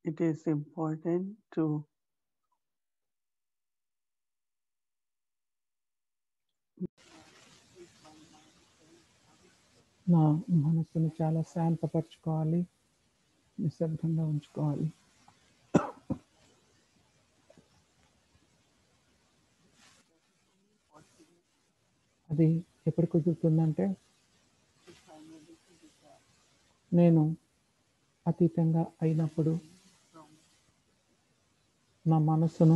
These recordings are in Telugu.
it is important to నా మనసును చాలా శాంతపరచుకోవాలి నిశ్శబ్దంగా ఉంచుకోవాలి అది ఎప్పుడు కుదురుతుందంటే నేను అతీతంగా అయినప్పుడు నా మనసును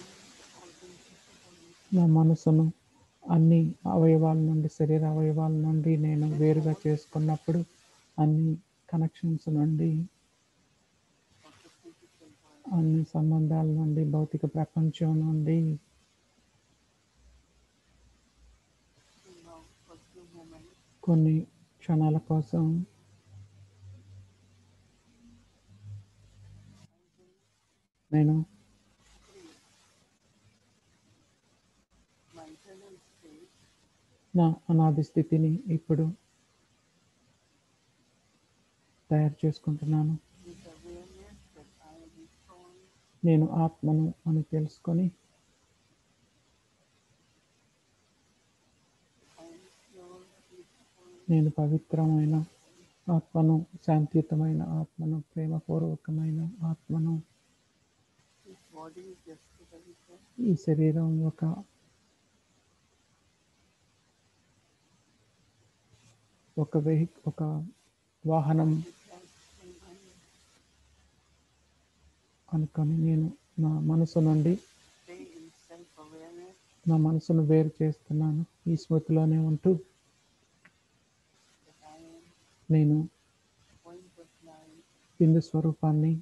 నా మనసును అన్ని అవయవాల నుండి శరీర అవయవాల నుండి నేను వేరుగా చేసుకున్నప్పుడు అన్ని కనెక్షన్స్ నుండి అన్ని సంబంధాల నుండి భౌతిక ప్రపంచం నుండి కొన్ని క్షణాల కోసం నేను నా అనాది స్థితిని ఇప్పుడు తయారు చేసుకుంటున్నాను నేను ఆత్మను అని తెలుసుకొని నేను పవిత్రమైన ఆత్మను శాంతియుతమైన ఆత్మను ప్రేమపూర్వకమైన ఆత్మను body is just a vehicle. ఈ శరీరం ఒక ఒక వెహి ఒక వాహనం అనుకొని నేను నా మనసు నుండి Stay in self-awareness. నా మనసును వేరు చేస్తున్నాను ఈ స్మృతిలోనే ఉంటూ that I am నేను point of light. బిందు స్వరూపాన్ని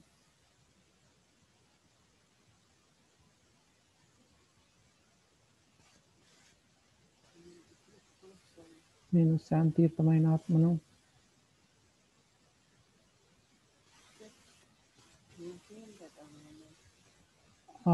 నేను శాంతియుతమైన ఆత్మను Maintain that awareness. ఆ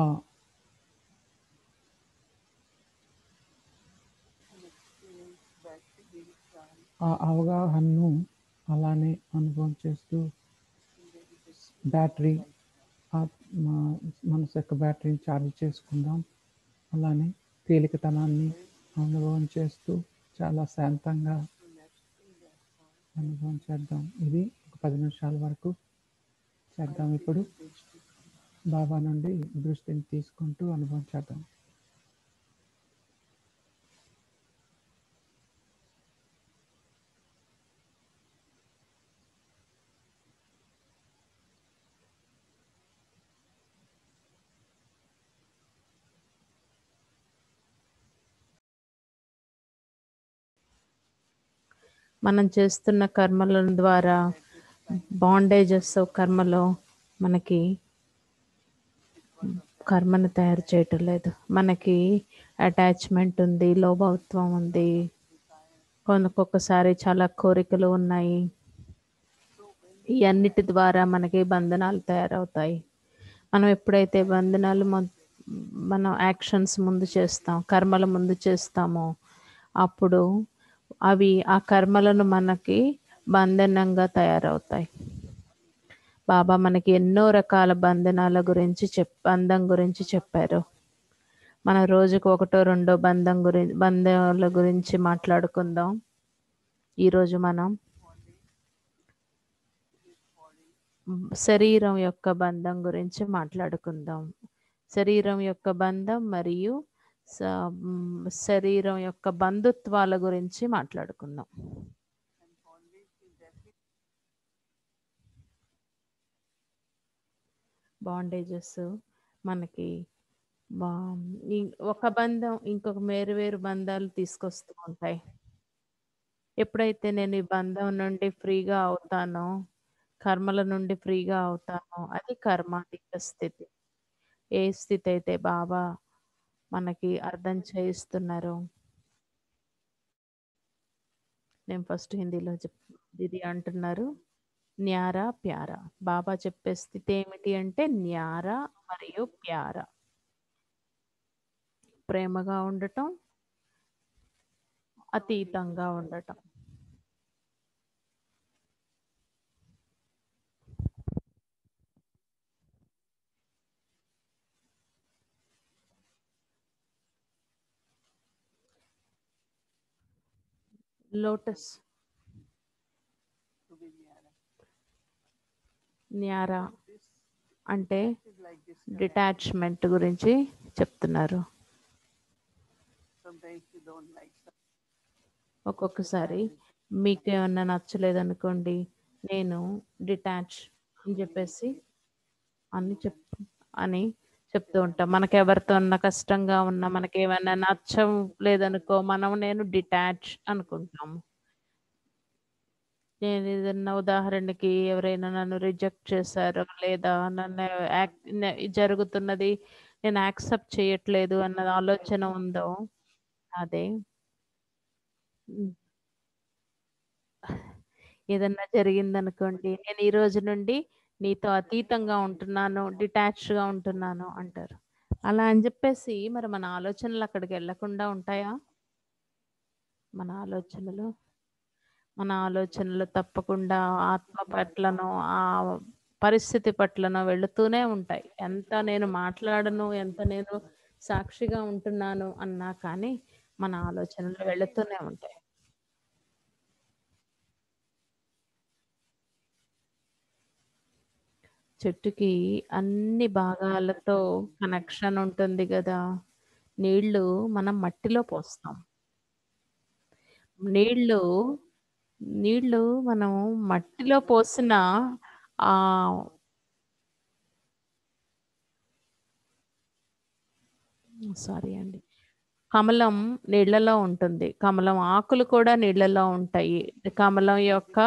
and experience back to being calm ఆ అవగాహనను అలానే అనుభవం చేస్తూ in the existence బ్యాటరీ ఆత్మ మనసు యొక్క బ్యాటరీని ఛార్జ్ చేసుకుందాం అలానే తేలికతనాన్ని అనుభవం చేస్తూ చాలా శాంతంగా అనుభవం చేద్దాం ఇది ఒక పది నిమిషాల వరకు చేద్దాం ఇప్పుడు బాబా నుండి దృష్టిని తీసుకుంటూ అనుభవం చేద్దాం మనం చేస్తున్న కర్మల ద్వారా బాండేజెస్ కర్మలో మనకి కర్మను తయారు చేయటం లేదు మనకి అటాచ్మెంట్ ఉంది లోభత్వం ఉంది కొనుక్కొక్కసారి చాలా కోరికలు ఉన్నాయి ఈ అన్నిటి ద్వారా మనకి బంధనాలు తయారవుతాయి మనం ఎప్పుడైతే బంధనాలు మొ- మనం యాక్షన్స్ ముందు చేస్తాం కర్మల ముందు చేస్తామో అప్పుడు అవి ఆ కర్మలను మనకి బంధనంగా తయారవుతాయి బాబా మనకి ఎన్నో రకాల బంధనాల గురించి చెప్ బంధం గురించి చెప్పారు మన రోజుకు ఒకటో రెండో బంధం గురించి బంధాల గురించి మాట్లాడుకుందాం ఈరోజు మనం శరీరం యొక్క బంధం గురించి మాట్లాడుకుందాం శరీరం యొక్క బంధం మరియు స- మ్, శరీరం యొక్క బంధుత్వాల గురించి మాట్లాడుకుందాం బాండేజెస్ మనకి బా- ఈ- ఒక బంధం ఇంకొక వేరు వేరు బంధాలు తీసుకొస్తూ ఉంటాయి ఎప్పుడైతే నేను ఈ బంధం నుండి ఫ్రీగా అవుతానో కర్మల నుండి ఫ్రీగా అవుతానో అది కర్మాతీత స్థితి ఏ స్థితి అయితే బాబా మనకి అర్థం చేయిస్తున్నారు నేను ఫస్ట్ హిందీలో చెప్ ఇది అంటున్నారు న్యారా ప్యారా బాబా చెప్పే స్థితి ఏమిటి అంటే న్యారా మరియు ప్యారా ప్రేమగా ఉండటం అతీతంగా ఉండటం లోటస్ to be Nyara. న్యారా This అంటే is like this. డిటాచ్మెంట్ గురించి చెప్తున్నారు Sometimes you don't like something. ఒక్కొక్కసారి మీకు ఏమన్నా నచ్చలేదనుకోండి నేను డిటాచ్ అని చెప్పేసి అని చెప్ అని చెప్తూ ఉంటాం మనకి ఎవరితో ఉన్న కష్టంగా ఉన్నా మనకి ఏమైనా నచ్చం లేదనుకో మనం నేను డిటాచ్ అనుకుంటాము నేను ఏదన్నా ఉదాహరణకి ఎవరైనా నన్ను రిజెక్ట్ చేశారు లేదా నన్ను యాక్- నే- జరుగుతున్నది నేను యాక్సెప్ట్ చేయట్లేదు అన్న ఆలోచన ఉందో అదే ఉమ్, ఏదన్నా జరిగిందనుకోండి నేను ఈ రోజు నుండి నీతో అతీతంగా ఉంటున్నాను detached గా ఉంటున్నాను అంటారు అలా అని చెప్పేసి మరి మన ఆలోచనలు అక్కడికి వెళ్ళకుండా ఉంటాయా మన ఆలోచనలు మన ఆలోచనలు తప్పకుండా ఆత్మ పట్లను ఆ పరిస్థితి పట్లను వెళుతూనే ఉంటాయి ఎంత నేను మాట్లాడను ఎంత నేను సాక్షిగా ఉంటున్నాను అన్నా కానీ మన ఆలోచనలు వెళుతూనే ఉంటాయి చెట్టుకి అన్ని భాగాలతో కనెక్షన్ ఉంటుంది కదా నీళ్లు మనం మట్టిలో పోస్తాం నీళ్లు నీళ్లు మనం మట్టిలో పోసిన ఆ సారీ అండి కమలం నీళ్లలో ఉంటుంది కమలం ఆకులు కూడా నీళ్లలో ఉంటాయి కమలం యొక్క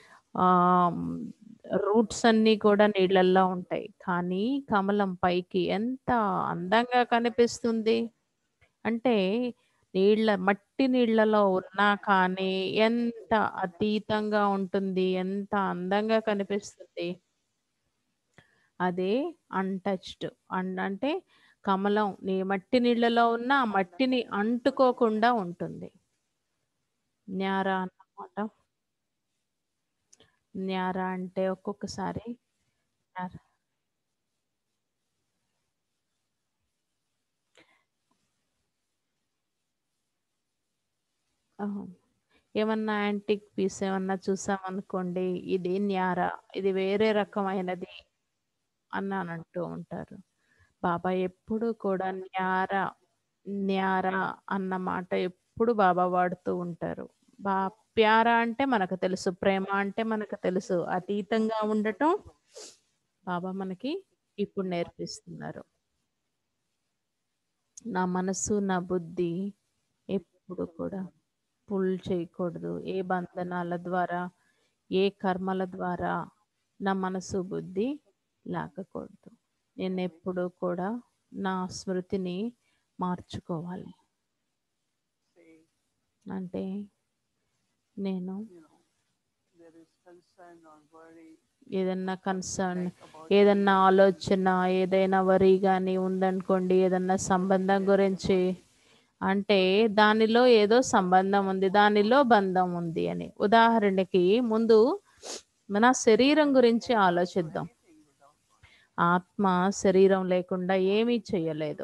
రూట్స్ అన్నీ కూడా నీళ్లలో ఉంటాయి కానీ కమలం పైకి ఎంత అందంగా కనిపిస్తుంది అంటే నీళ్ళ మట్టి నీళ్ళలో ఉన్నా కానీ ఎంత అతీతంగా ఉంటుంది ఎంత అందంగా కనిపిస్తుంది అదే అన్టచ్డ్ అంటే కమలం నీ మట్టి నీళ్ళలో ఉన్న ఆ మట్టిని అంటుకోకుండా ఉంటుంది న్యారా అన్నమాట న్యారా అంటే ఒక్కొక్కసారి న్యారా ఆహా. ఏమన్నా యాంటిక్ పీస్ ఏమన్నా చూసామనుకోండి ఇది న్యారా ఇది వేరే రకమైనది అని అంటూ ఉంటారు బాబా ఎప్పుడు కూడా న్యారా న్యారా అన్న మాట ఎప్పుడు బాబా వాడుతూ ఉంటారు బా ప్యారా అంటే మనకు తెలుసు ప్రేమ అంటే మనకు తెలుసు అతీతంగా ఉండటం బాబా మనకి ఇప్పుడు నేర్పిస్తున్నారు నా మనసు నా బుద్ధి ఎప్పుడు కూడా పుల్ చేయకూడదు ఏ బంధనాల ద్వారా ఏ కర్మల ద్వారా నా మనసు బుద్ధి లాగకూడదు నేను ఎప్పుడు కూడా నా స్మృతిని మార్చుకోవాలి Say, అంటే నేను you know, there is concern or worry ఏదన్నా కన్సర్న్ about ఏదన్నా ఆలోచన ఏదైనా వరి కానీ ఉందనుకోండి ఏదన్నా సంబంధం గురించి అంటే దానిలో ఏదో సంబంధం ఉంది దానిలో బంధం ఉంది అని ఉదాహరణకి ముందు మన శరీరం గురించి ఆలోచిద్దాం ఆత్మ శరీరం లేకుండా ఏమీ చేయలేదు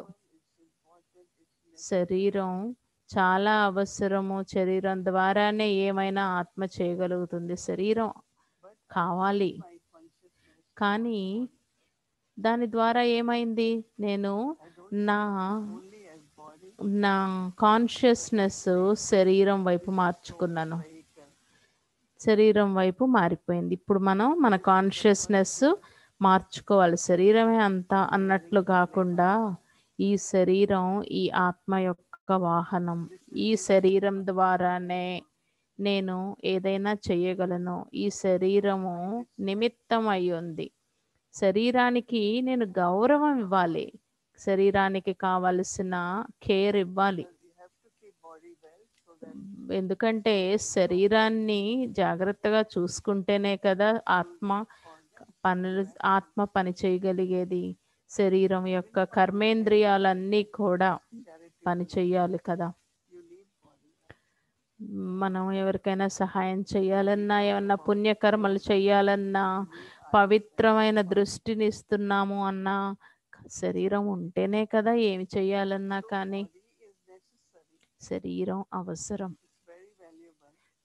శరీరం చాలా అవసరము శరీరం ద్వారానే ఏమైనా ఆత్మ చేయగలుగుతుంది శరీరం కావాలి my consciousness. కానీ దాని ద్వారా ఏమైంది నేను నా Only as body నా కాన్షియస్నెస్ శరీరం వైపు మార్చుకున్నాను vehicle. శరీరం వైపు మారిపోయింది ఇప్పుడు మనం మన కాన్షియస్నెస్ మార్చుకోవాలి శరీరమే అంత అన్నట్లు కాకుండా ఈ శరీరం ఈ ఆత్మ యొక్క వాహనం ఈ శరీరం ద్వారానే నేను ఏదైనా చేయగలను ఈ శరీరము నిమిత్తం అయి ఉంది శరీరానికి నేను గౌరవం ఇవ్వాలి శరీరానికి కావలసిన కేర్ ఇవ్వాలి You have to keep body well so that ఎందుకంటే శరీరాన్ని జాగ్రత్తగా చూసుకుంటేనే కదా ఆత్మ పనులు ఆత్మ పని చేయగలిగేది శరీరం యొక్క కర్మేంద్రియాలన్నీ కూడా పని చేయాలి కదా you need body. మనం ఎవరికైనా సహాయం చేయాలన్నా ఏమన్నా పుణ్యకర్మలు చేయాలన్నా పవిత్రమైన దృష్టిని ఇస్తున్నాము అన్నా శరీరం ఉంటేనే కదా ఏమి చేయాలన్నా కానీ Body is necessary. శరీరం అవసరం It's very valuable.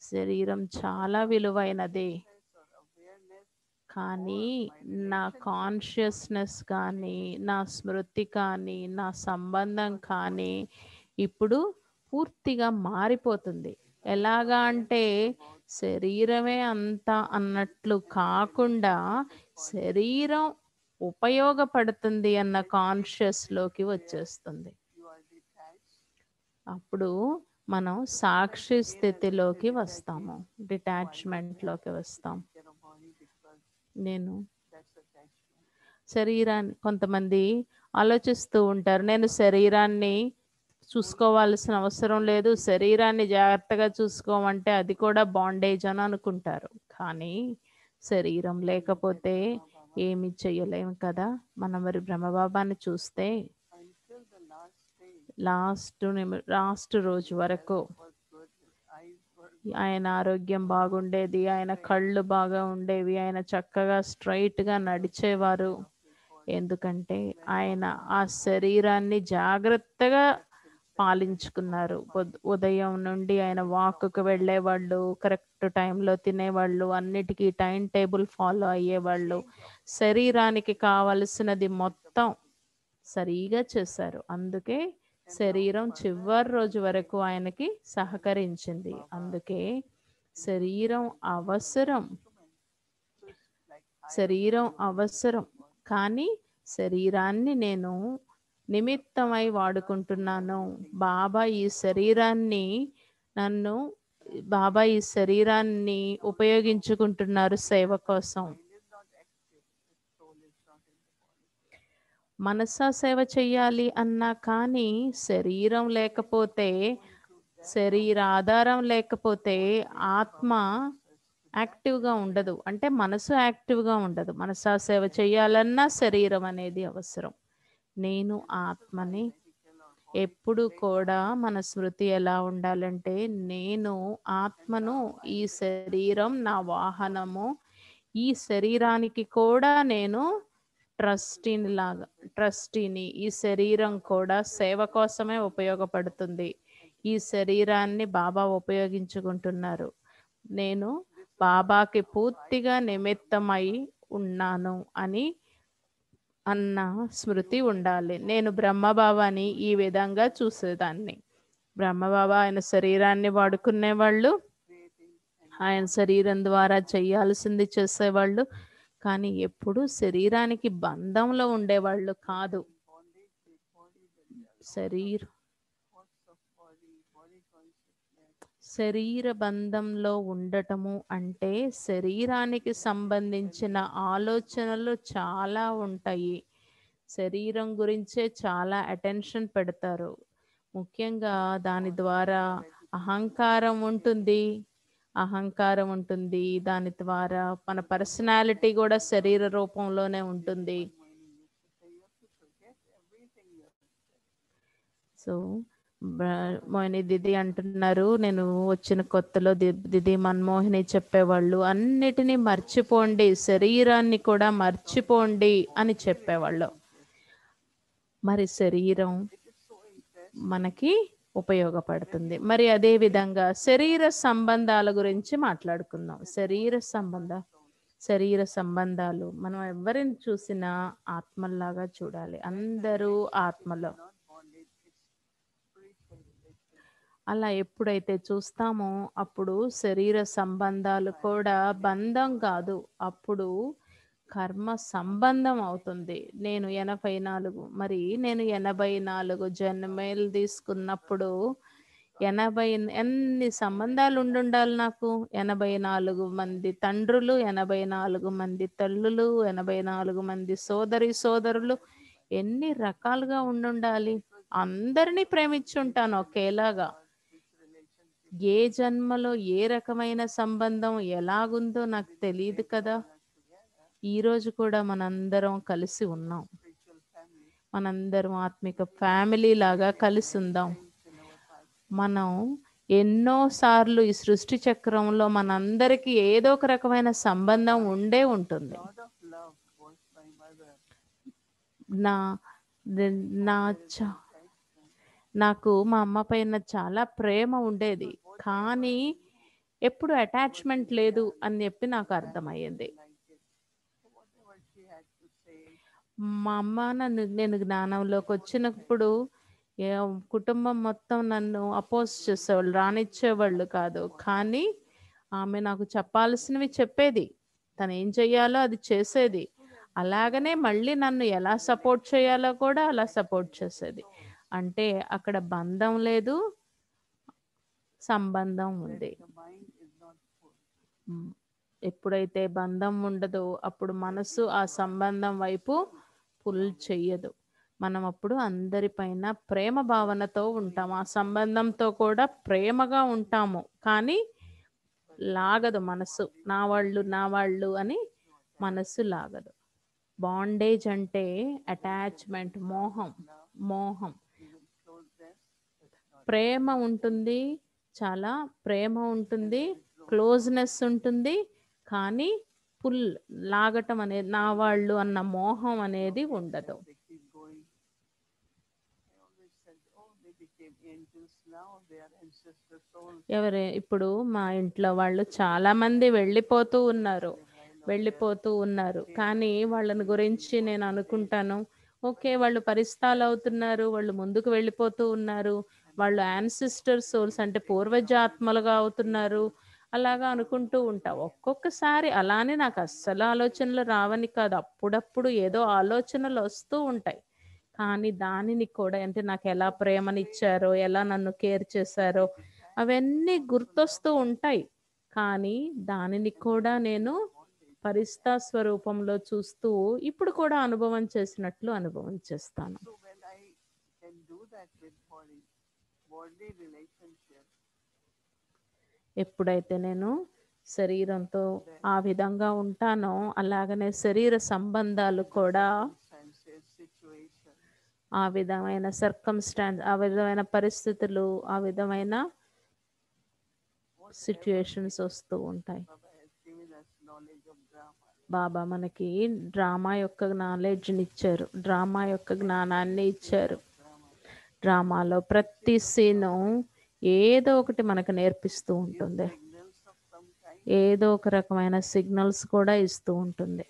శరీరం చాలా విలువైనది or awareness కానీ నా కాన్షియస్నెస్ కానీ నా స్మృతి కానీ నా సంబంధం కానీ ఇప్పుడు పూర్తిగా మారిపోతుంది ఎలాగా అంటే శరీరమే అంతా అన్నట్లు కాకుండా శరీరం ఉపయోగపడుతుంది అన్న కాన్షియస్లోకి వచ్చేస్తుంది you are detached అప్పుడు మనం సాక్షి స్థితిలోకి వస్తాము డిటాచ్మెంట్లోకి వస్తాం care of body because నేను that's attachment. శరీరాన్ని కొంతమంది ఆలోచిస్తూ ఉంటారు నేను శరీరాన్ని చూసుకోవాల్సిన అవసరం లేదు శరీరాన్ని జాగ్రత్తగా చూసుకోమంటే అది కూడా బాండేజ్ అని అనుకుంటారు కానీ శరీరం లేకపోతే ఏమి చెయ్యలేము కదా మనం మరి బ్రహ్మబాబాని చూస్తే Until the last day last last రోజు వరకు was good, his eyes were ఆయన ఆరోగ్యం బాగుండేది ఆయన కళ్ళు బాగా ఉండేవి ఆయన చక్కగా స్ట్రైట్ గా నడిచేవారు ఎందుకంటే ఆయన ఆ శరీరాన్ని జాగ్రత్తగా పాలించుకున్నారు ఉద్- ఉదయం నుండి ఆయన వాక్కు వెళ్ళేవాళ్ళు కరెక్ట్ టైంలో తినేవాళ్ళు అన్నిటికీ టైం టేబుల్ ఫాలో అయ్యేవాళ్ళు శరీరానికి కావలసినది మొత్తం సరిగా చేశారు అందుకే శరీరం చివరి రోజు వరకు ఆయనకి సహకరించింది అందుకే శరీరం అవసరం శరీరం అవసరం కానీ శరీరాన్ని నేను నిమిత్తమై వాడుకుంటున్నాను బాబా ఈ శరీరాన్ని నన్ను బాబా ఈ శరీరాన్ని ఉపయోగించుకుంటున్నారు సేవ కోసం మనసా సేవ చెయ్యాలి అన్నా కానీ శరీరం లేకపోతే శరీర ఆధారం లేకపోతే ఆత్మ యాక్టివ్గా ఉండదు అంటే మనసు యాక్టివ్గా ఉండదు మనసా సేవ చేయాలన్నా శరీరం అనేది అవసరం నేను ఆత్మని ఎప్పుడు కూడా మన స్మృతి ఎలా ఉండాలంటే నేను ఆత్మను ఈ శరీరం నా వాహనము ఈ శరీరానికి కూడా నేను ట్రస్టీని లాగా ట్రస్టీని ఈ శరీరం కూడా సేవ కోసమే ఉపయోగపడుతుంది ఈ శరీరాన్ని బాబా ఉపయోగించుకుంటున్నారు నేను బాబాకి పూర్తిగా నిమిత్తమై ఉన్నాను అని అన్న స్మృతి ఉండాలి నేను బ్రహ్మబాబాని ఈ విధంగా చూసేదాన్ని బ్రహ్మబాబా ఆయన శరీరాన్ని వాడుకునేవాళ్ళు ఆయన శరీరం ద్వారా చేయాల్సింది చేసేవాళ్ళు కానీ ఎప్పుడు శరీరానికి బంధంలో ఉండేవాళ్ళు కాదు శరీర శరీర బంధంలో ఉండటము అంటే శరీరానికి సంబంధించిన ఆలోచనలు చాలా ఉంటాయి శరీరం గురించే చాలా అటెన్షన్ పెడతారు ముఖ్యంగా దాని ద్వారా అహంకారం ఉంటుంది అహంకారం ఉంటుంది దాని ద్వారా మన పర్సనాలిటీ కూడా శరీర రూపంలోనే ఉంటుంది సో మోహిని దిది అంటున్నారు నేను వచ్చిన కొత్తలో ది- దిది మన్మోహిని చెప్పేవాళ్ళు అన్నిటినీ మర్చిపోండి శరీరాన్ని కూడా మర్చిపోండి అని చెప్పేవాళ్ళు మరి శరీరం మనకి ఉపయోగపడుతుంది మరి అదే విధంగా శరీర సంబంధాల గురించి మాట్లాడుకుందాం శరీర సంబంధ శరీర సంబంధాలు మనం ఎవరిని చూసినా ఆత్మల్లాగా చూడాలి అందరూ ఆత్మలో అలా ఎప్పుడైతే చూస్తామో అప్పుడు శరీర సంబంధాలు కూడా బంధం కాదు అప్పుడు కర్మ సంబంధం అవుతుంది నేను ఎనభై నాలుగు మరి నేను ఎనభై నాలుగు జన్మేలు తీసుకున్నప్పుడు ఎనభై ఎన్ని సంబంధాలు ఉండుండాలి నాకు ఎనభై నాలుగు మంది తండ్రులు ఎనభై నాలుగు మంది తల్లులు ఎనభై నాలుగు మంది సోదరి సోదరులు ఎన్ని రకాలుగా ఉండుండాలి అందరినీ ప్రేమించుంటాను ఒకేలాగా ఏ జన్మలో ఏ రకమైన సంబంధం ఎలాగుందో నాకు తెలియదు కదా ఈ రోజు కూడా మనందరం కలిసి ఉన్నాం మనందరం ఆత్మిక ఫ్యామిలీ లాగా కలిసి ఉందాం మనం ఎన్నో సార్లు ఈ సృష్టి చక్రంలో మనందరికీ ఏదో ఒక రకమైన సంబంధం ఉండే ఉంటుంది lot of love was my mother. నా నా చ- నాకు మా అమ్మ పైన చాలా ప్రేమ ఉండేది కానీ ఎప్పుడు అటాచ్మెంట్ లేదు అని చెప్పి నాకు అర్థమయ్యింది like it. So whatever she had to say, మా అమ్మ నన్ను నేను జ్ఞానంలోకి వచ్చినప్పుడు ఏ కుటుంబం మొత్తం నన్ను అపోజ్ చేసేవాళ్ళు రానిచ్చేవాళ్ళు కాదు కానీ ఆమె నాకు చెప్పాల్సినవి చెప్పేది తను ఏం చెయ్యాలో అది చేసేది అలాగనే మళ్ళీ నన్ను ఎలా సపోర్ట్ చేయాలో కూడా అలా సపోర్ట్ చేసేది అంటే అక్కడ బంధం లేదు సంబంధం ఉంది the mind is not full. మ్. ఎప్పుడైతే బంధం ఉండదో అప్పుడు మనసు ఆ సంబంధం వైపు పుల్ చెయ్యదు మనం అప్పుడు అందరిపైన ప్రేమ భావనతో ఉంటాం ఆ సంబంధంతో కూడా ప్రేమగా ఉంటాము కానీ లాగదు మనసు నా వాళ్ళు నా వాళ్ళు అని మనసు లాగదు బాండేజ్ అంటే అటాచ్మెంట్ మోహం మోహం Even closeness, it's not. ప్రేమ ఉంటుంది చాలా ప్రేమ ఉంటుంది క్లోజ్నెస్ ఉంటుంది కానీ పుల్ లాగటం అనేది నా వాళ్ళు అన్న మోహం అనేది ఉండదు They keep going. I always said, oh, they became angels now. They are ancestor souls. ఎవరే ఇప్పుడు మా ఇంట్లో వాళ్ళు చాలా మంది వెళ్ళిపోతూ ఉన్నారు వెళ్ళిపోతూ ఉన్నారు కానీ వాళ్ళని గురించి నేను అనుకుంటాను ఓకే వాళ్ళు పరిస్థాలు అవుతున్నారు వాళ్ళు ముందుకు వెళ్ళిపోతూ ఉన్నారు వాళ్ళు యాన్సిస్టర్ సోల్స్ అంటే పూర్వజాత్మలుగా అవుతున్నారు అలాగా అనుకుంటూ ఉంటా ఒక్కొక్కసారి అలానే నాకు అస్సలు ఆలోచనలు రావని కాదు అప్పుడప్పుడు ఏదో ఆలోచనలు వస్తూ ఉంటాయి కానీ దానిని కూడా అంటే నాకు ఎలా ప్రేమనిచ్చారో ఎలా నన్ను కేర్ చేశారో అవన్నీ గుర్తొస్తూ ఉంటాయి కానీ దానిని కూడా నేను పరిస్థా స్వరూపంలో చూస్తూ ఇప్పుడు కూడా అనుభవం చేసినట్లు అనుభవం చేస్తాను So when I can do that with body, body relationship, ఎప్పుడైతే నేను శరీరంతో ఆ విధంగా ఉంటానో అలాగనే శరీర సంబంధాలు కూడా circumstances, situations, ఆ విధమైన సర్కమ్స్టాన్స్ ఆ విధమైన పరిస్థితులు ఆ విధమైన సిచ్యుయేషన్స్ వస్తూ ఉంటాయి Baba has given us knowledge of drama. బాబా మనకి డ్రామా యొక్క నాలెడ్జ్ని ఇచ్చారు డ్రామా యొక్క జ్ఞానాన్ని ఇచ్చారు డ్రామాలో ప్రతి సీను ఏదో ఒకటి మనకు నేర్పిస్తూ ఉంటుంది Signals of some kind, ఏదో ఒక రకమైన సిగ్నల్స్ కూడా ఇస్తూ ఉంటుంది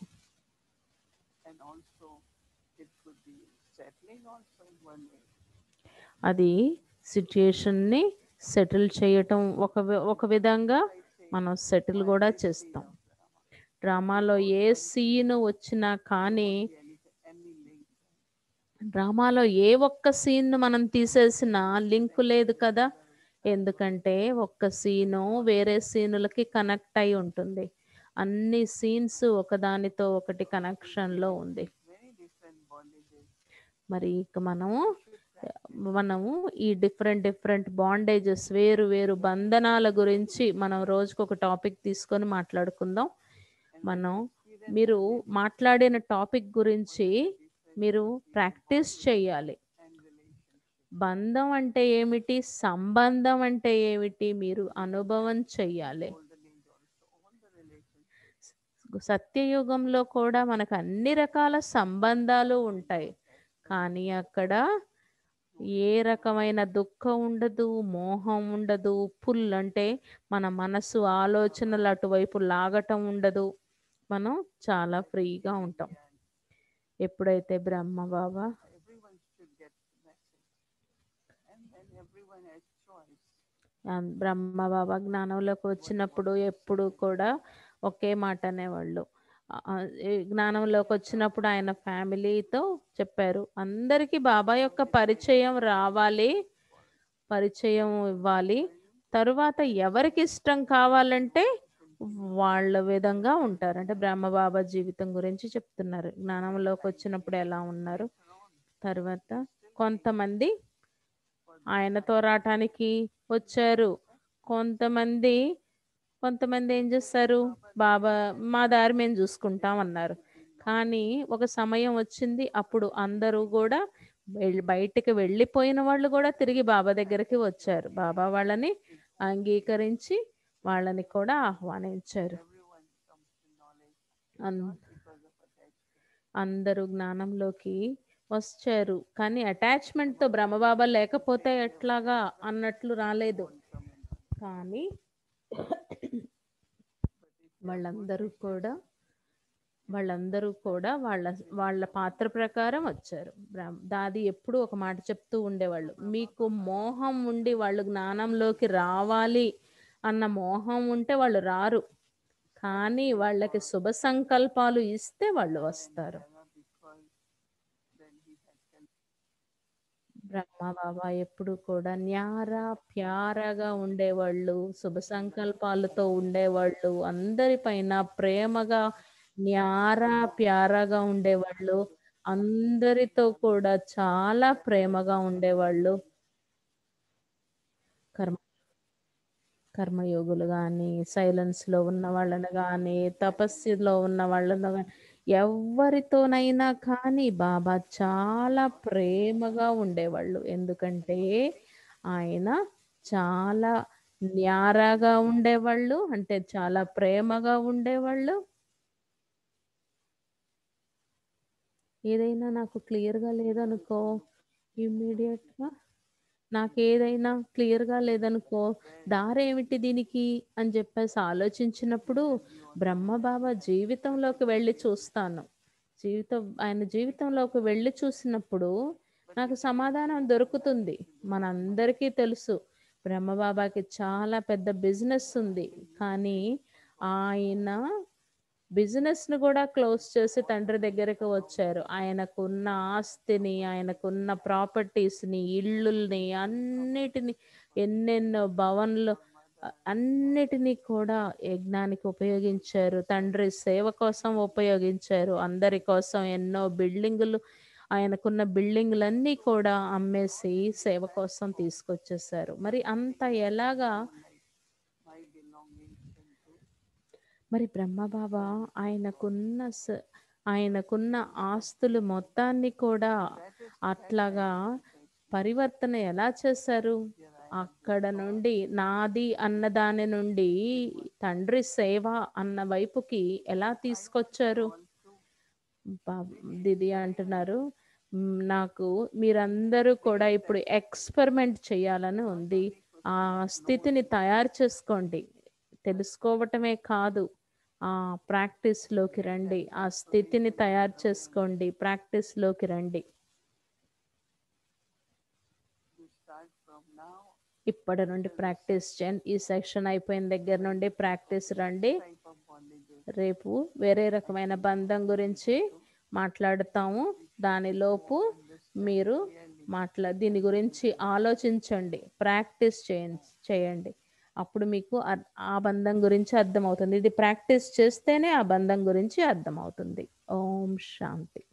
and also it could be settling also in one way. అది సిచ్యుయేషన్ని సెటిల్ చేయటం ఒక వి- ఒక విధంగా మనం సెటిల్ కూడా చేస్తాం డ్రామాలో ఏ సీన్ వచ్చినా కానీ Any, any link. డ్రామాలో ఏ ఒక్క సీన్ మనం తీసేసినా లింక్ లేదు కదా ఎందుకంటే ఒక్క సీను వేరే సీనులకి కనెక్ట్ అయి ఉంటుంది అన్ని సీన్స్ ఒకదానితో ఒకటి కనెక్షన్లో ఉంది Very different bondages. మరి ఇక మనము మనము ఈ డిఫరెంట్ డిఫరెంట్ బాండేజెస్ వేరు వేరు బంధనాల గురించి మనం రోజుకు ఒక టాపిక్ తీసుకొని మాట్లాడుకుందాం మనం మీరు మాట్లాడిన టాపిక్ గురించి మీరు ప్రాక్టీస్ చేయాలి and relationship. బంధం అంటే ఏమిటి సంబంధం అంటే ఏమిటి మీరు అనుభవం చెయ్యాలి Golden age also, all the relationships. సత్యయుగంలో కూడా మనకు అన్ని రకాల సంబంధాలు ఉంటాయి కానీ అక్కడ ఏ రకమైన దుఃఖం ఉండదు మోహం ఉండదు పుల్ అంటే మన మనసు ఆలోచనలు అటువైపు లాగటం ఉండదు మనం చాలా ఫ్రీగా ఉంటాం ఎప్పుడైతే బ్రహ్మ బాబా Everyone should get the message. And then everyone has choice. ఆ బ్రహ్మ బాబా జ్ఞానంలోకి వచ్చినప్పుడు ఎప్పుడు కూడా ఒకే మాట అనేవాళ్ళు ఆ, ఆ, ఈ జ్ఞానంలోకి వచ్చినప్పుడు ఆయన ఫ్యామిలీతో చెప్పారు అందరికీ బాబా యొక్క పరిచయం రావాలి పరిచయం ఇవ్వాలి తరువాత ఎవరికి ఇష్టం కావాలంటే వాళ్ళ విధంగా ఉంటారు అంటే బ్రహ్మ బాబా జీవితం గురించి చెప్తున్నారు జ్ఞానంలోకి వచ్చినప్పుడు ఎలా ఉన్నారు తర్వాత కొంతమంది ఆయనతో రావటానికి వచ్చారు కొంతమంది కొంతమంది ఏం చేస్తారు బాబా మా దారి మేము చూసుకుంటాం అన్నారు కానీ ఒక సమయం వచ్చింది అప్పుడు అందరూ కూడా వెళ్ళి- బయటికి వెళ్ళిపోయిన వాళ్ళు కూడా తిరిగి బాబా దగ్గరికి వచ్చారు బాబా వాళ్ళని అంగీకరించి వాళ్ళని కూడా ఆహ్వానించారు Everyone comes to knowledge an- because of attachment. అందరూ జ్ఞానంలోకి వచ్చారు కానీ attachment తో బ్రహ్మబాబా లేకపోతే ఎట్లాగా అన్నట్లు రాలేదు కానీ వాళ్ళందరూ కూడా వాళ్ళందరూ కూడా వాళ్ళ వాళ్ళ పాత్ర ప్రకారం వచ్చారు బ్రాహ్మ- దాది ఎప్పుడు ఒక మాట చెప్తూ ఉండేవాళ్ళు మీకు మోహం ఉండి వాళ్ళు జ్ఞానంలోకి రావాలి అన్న మోహం ఉంటే వాళ్ళు రారు కానీ వాళ్ళకి శుభ సంకల్పాలు ఇస్తే వాళ్ళు వస్తారు because then he had con- బ్రహ్మ బాబా ఎప్పుడు కూడా న్యారా ప్యారగా ఉండేవాళ్ళు శుభ సంకల్పాలతో ఉండేవాళ్ళు అందరిపైన ప్రేమగా న్యారా ప్యారగా ఉండేవాళ్ళు అందరితో కూడా చాలా ప్రేమగా ఉండేవాళ్ళు కర్మ కర్మయోగులు కానీ సైలెన్స్లో ఉన్న వాళ్ళని కానీ తపస్సులో ఉన్న వాళ్ళని కానీ ఎవరితోనైనా కానీ బాబా చాలా ప్రేమగా ఉండేవాళ్ళు ఎందుకంటే ఆయన చాలా న్యారాగా ఉండేవాళ్ళు అంటే చాలా ప్రేమగా ఉండేవాళ్ళు ఏదైనా నాకు క్లియర్గా లేదనుకో ఇమ్మీడియట్గా నాకు ఏదైనా క్లియర్గా లేదనుకో దారేమిటి దీనికి అని చెప్పేసి ఆలోచించినప్పుడు బ్రహ్మబాబా జీవితంలోకి వెళ్ళి చూస్తాను జీవితం ఆయన జీవితంలోకి వెళ్ళి చూసినప్పుడు నాకు సమాధానం దొరుకుతుంది మనందరికీ తెలుసు బ్రహ్మబాబాకి చాలా పెద్ద బిజినెస్ ఉంది కానీ ఆయన బిజినెస్ ను కూడా క్లోజ్ చేసి తండ్రి దగ్గరకు వచ్చారు ఆయనకున్న ఆస్తిని ఆయనకున్న ప్రాపర్టీస్ ని ఇళ్ళుల్ని అన్నిటిని ఎన్నెన్నో భవన్లు అ- అన్నిటినీ కూడా యజ్ఞానికి ఉపయోగించారు తండ్రి సేవ కోసం ఉపయోగించారు అందరి కోసం ఎన్నో బిల్డింగులు ఆయనకున్న బిల్డింగులన్నీ కూడా అమ్మేసి సేవ కోసం తీసుకొచ్చేసారు మరి అంత ఎలాగా my belongings into మరి బ్రహ్మబాబా ఆయనకున్న స- ఆయనకున్న ఆస్తులు మొత్తాన్ని కూడా అట్లాగా పరివర్తన ఎలా చేశారు అక్కడ నుండి నాది అన్న దాని నుండి తండ్రి సేవ అన్న వైపుకి ఎలా తీసుకొచ్చారు బా- దిది అంటున్నారు "మ్, నాకు మీరందరూ కూడా ఇప్పుడు ఎక్స్పెరిమెంట్ చేయాలని ఉంది ఆ స్థితిని తయారు చేసుకోండి తెలుసుకోవటమే కాదు ఆ ప్రాక్టీస్ లోకి రండి ఆ స్థితిని తయారు చేసుకోండి ప్రాక్టీస్ లోకి రండి to start from now ఇప్పటి నుండి ప్రాక్టీస్ చేయండి ఈ సెక్షన్ అయిపోయిన దగ్గర నుండి ప్రాక్టీస్ రండి type of bondages రేపు వేరే రకమైన బంధం గురించి మాట్లాడుతాము దానిలోపు మీరు మాట్లా దీని గురించి ఆలోచించండి ప్రాక్టీస్ చేయండి చేయండి అప్పుడు మీకు అర్- ఆ బంధం గురించి అర్థమవుతుంది ఇది ప్రాక్టీస్ చేస్తేనే ఆ బంధం గురించి అర్థమవుతుంది ఓం శాంతి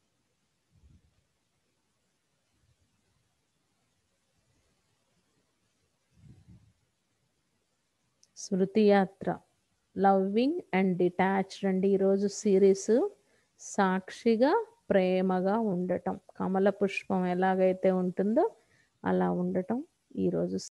స్మృతి యాత్ర లవ్వింగ్ అండ్ డిటాచ్డ్ అండి ఈరోజు సిరీస్ సాక్షిగా ప్రేమగా ఉండటం కమల పుష్పం ఎలాగైతే ఉంటుందో అలా ఉండటం ఈరోజు